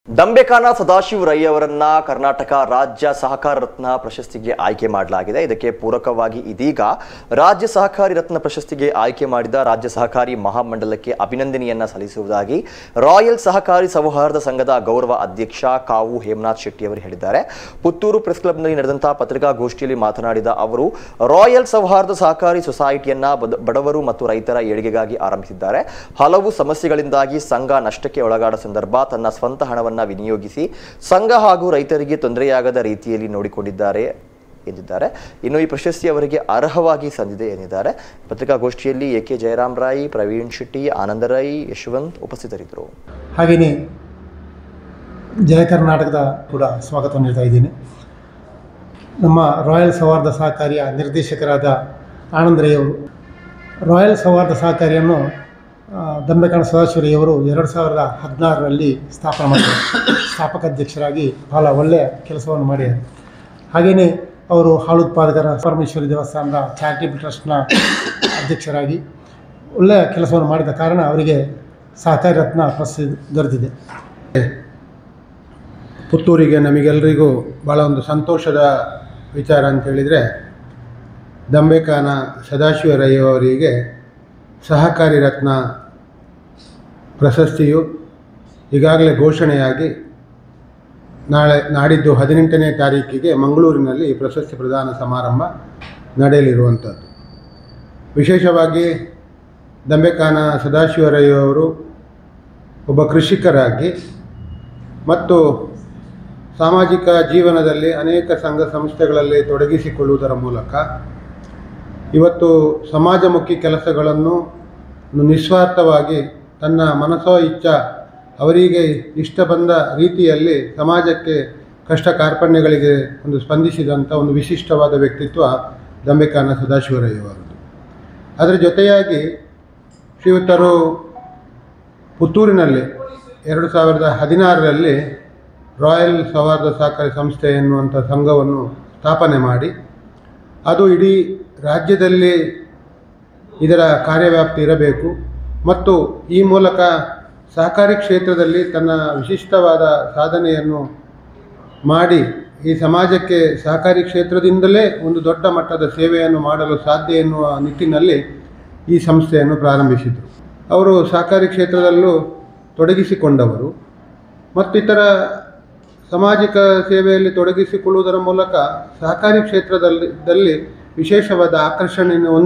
ದಂಬೆಖಾನ ಸದಾಶಿವ ರೈ ಅವರನ್ನ ಕರ್ನಾಟಕ ರಾಜ್ಯ ಸಹಕಾರ ರತ್ನ ಪ್ರಶಸ್ತಿಗೆ ಆಯ್ಕೆ ಮಾಡಲಾಗಿದೆ ಇದಕ್ಕೆ ಪೂರಕವಾಗಿ ಇದೀಗ ರಾಜ್ಯ ಸಹಕಾರಿ ರತ್ನ ಪ್ರಶಸ್ತಿಗೆ ಆಯ್ಕೆ ಮಾಡಿದ ರಾಜ್ಯ ಸಹಕಾರಿ ಮಹಾಮಂಡಲಕ್ಕೆ ಅಭಿನಂದನೆಯನ್ನ ಸಲ್ಲಿಸುವುದಾಗಿ ರಾಯಲ್ ಸಹಕಾರಿ ಸೌಹಾರ್ದ ಸಂಘದ ಗೌರವ ಅಧ್ಯಕ್ಷ ಕಾವು ಹೇಮನಾಥ್ ಶೆಟ್ಟಿ ಅವರು ಹೇಳಿದ್ದಾರೆ ಪುತ್ತೂರು ಪ್ರೆಸ್ ಕ್ಲಬ್ನಲ್ಲಿ ನಡೆದಂತಹ ಪತ್ರಿಕಾಗೋಷ್ಠಿಯಲ್ಲಿ ಮಾತನಾಡಿದ ಅವರು ರಾಯಲ್ ಸೌಹಾರ್ದ ಸಹಕಾರಿ ಸೊಸೈಟಿಯನ್ನ ಬದ- ಬಡವರು ಮತ್ತು ರೈತರ ಏಳಿಗೆಗಾಗಿ ಆರಂಭಿಸಿದ್ದಾರೆ ಹಲವು ಸಮಸ್ಯೆಗಳಿಂದಾಗಿ ಸಂಘ ನಷ್ಟಕ್ಕೆ ಒಳಗಾದ ಸಂದರ್ಭ ತನ್ನ ಸ್ವಂತ ಹಣವನ್ನ ವಿನಿಯೋಗಿಸಿ ಸಂಘ ಹಾಗೂ ರೈತರಿಗೆ ತೊಂದರೆಯಾಗದ ರೀತಿಯಲ್ಲಿ ನೋಡಿಕೊಂಡಿದ್ದಾರೆ ಎಂದಿದ್ದಾರೆ ಇನ್ನು ಈ ಪ್ರಶಸ್ತಿ ಅವರಿಗೆ ಅರ್ಹವಾಗಿ ಸಂದಿದೆ ಎಂದಿದ್ದಾರೆ ಪತ್ರಿಕಾಗೋಷ್ಠಿಯಲ್ಲಿ ಎ ಕೆ ಜಯರಾಮ್ ರಾಯ್ ಪ್ರವೀಣ್ ಶೆಟ್ಟಿ ಆನಂದ ರೈ ಯಶವಂತ್ ಉಪಸ್ಥಿತರಿದ್ದರು ಹಾಗೆಯೇ ಜಯ ಕರ್ನಾಟಕದ ಕೂಡ ಸ್ವಾಗತ ನೀಡ್ತಾ ಇದ್ದೀನಿ ನಮ್ಮ ರಾಯಲ್ ಸೌಹಾರ್ದ ಸಹಕಾರಿಯ ನಿರ್ದೇಶಕರಾದ ಆನಂದ್ ರೈ ಅವರು ರಾಯಲ್ ಸೌಹಾರ್ದ ಸಹಕಾರಿಯನ್ನು ಆ, ದಂಬೆಕಾಣ ಸದಾಶಿವರಯ್ಯವರು ಎರಡು ಸಾವಿರದ ಹದಿನಾರರಲ್ಲಿ ಸ್ಥಾಪನೆ ಮಾಡಿದರು ಸ್ಥಾಪಕ ಅಧ್ಯಕ್ಷರಾಗಿ ಬಹಳ ಒಳ್ಳೆಯ ಕೆಲಸವನ್ನು ಮಾಡಿದ್ದಾರೆ ಹಾಗೆಯೇ ಅವರು ಹಾಲು ಉತ್ಪಾದಕರ ಪರಮೇಶ್ವರಿ ದೇವಸ್ಥಾನದ ಚಾರಿಟೇಬಲ್ ಟ್ರಸ್ಟ್ನ ಅಧ್ಯಕ್ಷರಾಗಿ ಒಳ್ಳೆಯ ಕೆಲಸವನ್ನು ಮಾಡಿದ ಕಾರಣ ಅವರಿಗೆ ಸಹಕಾರಿ ರತ್ನ ಪ್ರಶಸ್ತಿ ದೊರೆತಿದೆ ಪುತ್ತೂರಿಗೆ ನಮಗೆಲ್ಲರಿಗೂ ಭಾಳ ಒಂದು ಸಂತೋಷದ ವಿಚಾರ ಅಂತ ಹೇಳಿದರೆ ದಂಬೆಕಾನ ಸದಾಶಿವರಯ್ಯವರಿಗೆ ಸಹಕಾರಿ ರತ್ನ ಪ್ರಶಸ್ತಿಯು ಈಗಾಗಲೇ ಘೋಷಣೆಯಾಗಿ ನಾಳೆ ನಾಡಿದ್ದು ಹದಿನೆಂಟನೇ ತಾರೀಕಿಗೆ ಮಂಗಳೂರಿನಲ್ಲಿ ಈ ಪ್ರಶಸ್ತಿ ಪ್ರದಾನ ಸಮಾರಂಭ ನಡೆಯಲಿರುವಂಥದ್ದು ವಿಶೇಷವಾಗಿ ದಂಬೆಕಾನ ಸದಾಶಿವರಯ್ಯವರು ಒಬ್ಬ ಕೃಷಿಕರಾಗಿ ಮತ್ತು ಸಾಮಾಜಿಕ ಜೀವನದಲ್ಲಿ ಅನೇಕ ಸಂಘ ಸಂಸ್ಥೆಗಳಲ್ಲಿ ತೊಡಗಿಸಿಕೊಳ್ಳುವುದರ ಮೂಲಕ ಇವತ್ತು ಸಮಾಜಮುಖಿ ಕೆಲಸಗಳನ್ನು ನಿಸ್ವಾರ್ಥವಾಗಿ ತನ್ನ ಮನಸೋ ಇಚ್ಛ ಅವರಿಗೆ ಇಷ್ಟ ಬಂದ ರೀತಿಯಲ್ಲಿ ಸಮಾಜಕ್ಕೆ ಕಷ್ಟ ಕಾರ್ಪಣ್ಯಗಳಿಗೆ ಒಂದು ಸ್ಪಂದಿಸಿದಂಥ ಒಂದು ವಿಶಿಷ್ಟವಾದ ವ್ಯಕ್ತಿತ್ವ ದಂಬೆಕಾನ ಸದಾಶಿವರಯ್ಯವರದು ಅದರ ಜೊತೆಯಾಗಿ ಶ್ರೀಯುತರು ಪುತ್ತೂರಿನಲ್ಲಿ ಎರಡು ಸಾವಿರದ ಹದಿನಾರರಲ್ಲಿ ರಾಯಲ್ ಸೌಹಾರ್ದ ಸಹಕಾರಿ ಸಂಸ್ಥೆ ಎನ್ನುವಂಥ ಸಂಘವನ್ನು ಸ್ಥಾಪನೆ ಮಾಡಿ ಅದು ಇಡೀ ರಾಜ್ಯದಲ್ಲಿ ಇದರ ಕಾರ್ಯವ್ಯಾಪ್ತಿ ಇರಬೇಕು ಮತ್ತು ಈ ಮೂಲಕ ಸಹಕಾರಿ ಕ್ಷೇತ್ರದಲ್ಲಿ ತನ್ನ ವಿಶಿಷ್ಟವಾದ ಸಾಧನೆಯನ್ನು ಮಾಡಿ ಈ ಸಮಾಜಕ್ಕೆ ಸಹಕಾರಿ ಕ್ಷೇತ್ರದಿಂದಲೇ ಒಂದು ದೊಡ್ಡ ಮಟ್ಟದ ಸೇವೆಯನ್ನು ಮಾಡಲು ಸಾಧ್ಯ ಎನ್ನುವ ನಿಟ್ಟಿನಲ್ಲಿ ಈ ಸಂಸ್ಥೆಯನ್ನು ಪ್ರಾರಂಭಿಸಿದರು ಅವರು ಸಹಕಾರಿ ಕ್ಷೇತ್ರದಲ್ಲೂ ತೊಡಗಿಸಿಕೊಂಡವರು ಮತ್ತಿತರ ಸಾಮಾಜಿಕ ಸೇವೆಯಲ್ಲಿ ತೊಡಗಿಸಿಕೊಳ್ಳುವುದರ ಮೂಲಕ ಸಹಕಾರಿ ಕ್ಷೇತ್ರದಲ್ಲಿ ದಲ್ಲಿ ವಿಶೇಷವಾದ ಆಕರ್ಷಣೆಯನ್ನು